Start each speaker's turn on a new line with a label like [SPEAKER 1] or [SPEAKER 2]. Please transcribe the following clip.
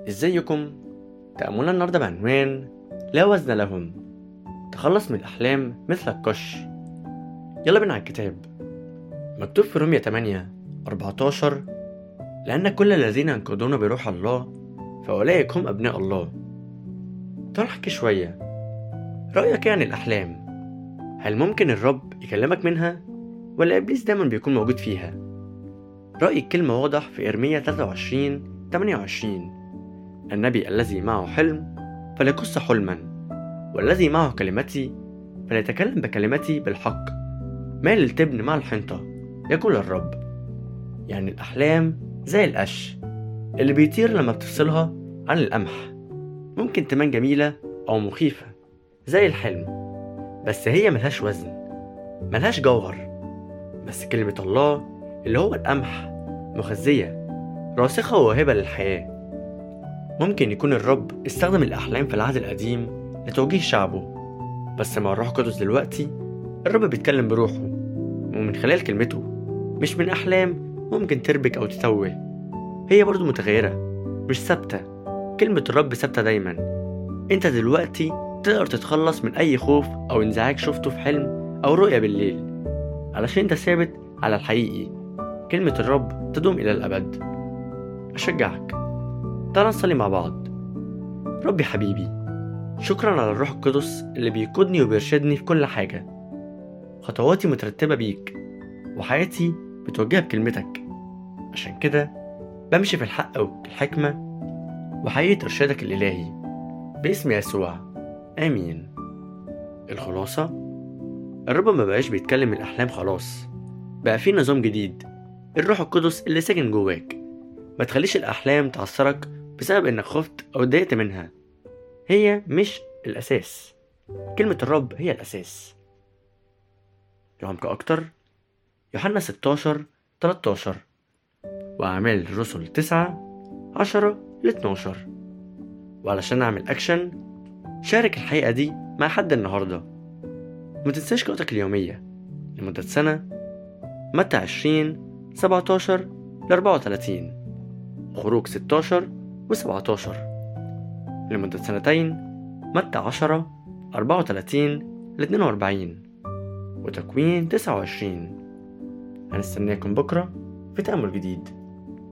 [SPEAKER 1] ازيكم تأملنا النهاردة بعنوان لا وزن لهم تخلص من الأحلام مثل القش يلا بينا على الكتاب مكتوب في رومية 8 14 لأن كل الذين ينقضون بروح الله فأولئك هم أبناء الله تعال نحكي شوية رأيك يعني الأحلام هل ممكن الرب يكلمك منها ولا إبليس دايما بيكون موجود فيها رأي الكلمة واضح في إرمية 23 28 النبي الذي معه حلم فليقص حلما والذي معه كلمتي فليتكلم بكلمتي بالحق مال التبن مع الحنطة يقول الرب يعني الأحلام زي القش اللي بيطير لما بتفصلها عن القمح ممكن تبان جميلة أو مخيفة زي الحلم بس هي ملهاش وزن ملهاش جوهر بس كلمة الله اللي هو القمح مخزية راسخة وواهبة للحياة ممكن يكون الرب استخدم الأحلام في العهد القديم لتوجيه شعبه بس مع الروح القدس دلوقتي الرب بيتكلم بروحه ومن خلال كلمته مش من أحلام ممكن تربك أو تتوه هي برضو متغيرة مش ثابتة كلمة الرب ثابتة دايما انت دلوقتي تقدر تتخلص من أي خوف أو انزعاج شفته في حلم أو رؤية بالليل علشان انت ثابت على الحقيقي كلمة الرب تدوم إلى الأبد أشجعك تعال نصلي مع بعض ربي حبيبي شكرا على الروح القدس اللي بيقودني وبيرشدني في كل حاجة خطواتي مترتبة بيك وحياتي بتوجهها بكلمتك عشان كده بمشي في الحق والحكمة وحقيقة إرشادك الإلهي باسم يسوع آمين الخلاصة الرب ما بقاش بيتكلم الأحلام خلاص بقى في نظام جديد الروح القدس اللي ساكن جواك ما تخليش الأحلام تعثرك بسبب إنك خفت أو اتضايقت منها هي مش الأساس كلمة الرب هي الأساس لعمق أكتر يوحنا 16 13 وأعمال الرسل 9 10 ل 12 وعلشان نعمل أكشن شارك الحقيقة دي مع حد النهاردة ومتنساش قراءتك اليومية لمدة سنة متى 20 17 ل 34 خروج 16 و 17 لمدة سنتين متى 10 34 ل 42 وتكوين 29 هنستناكم بكرة في تأمل جديد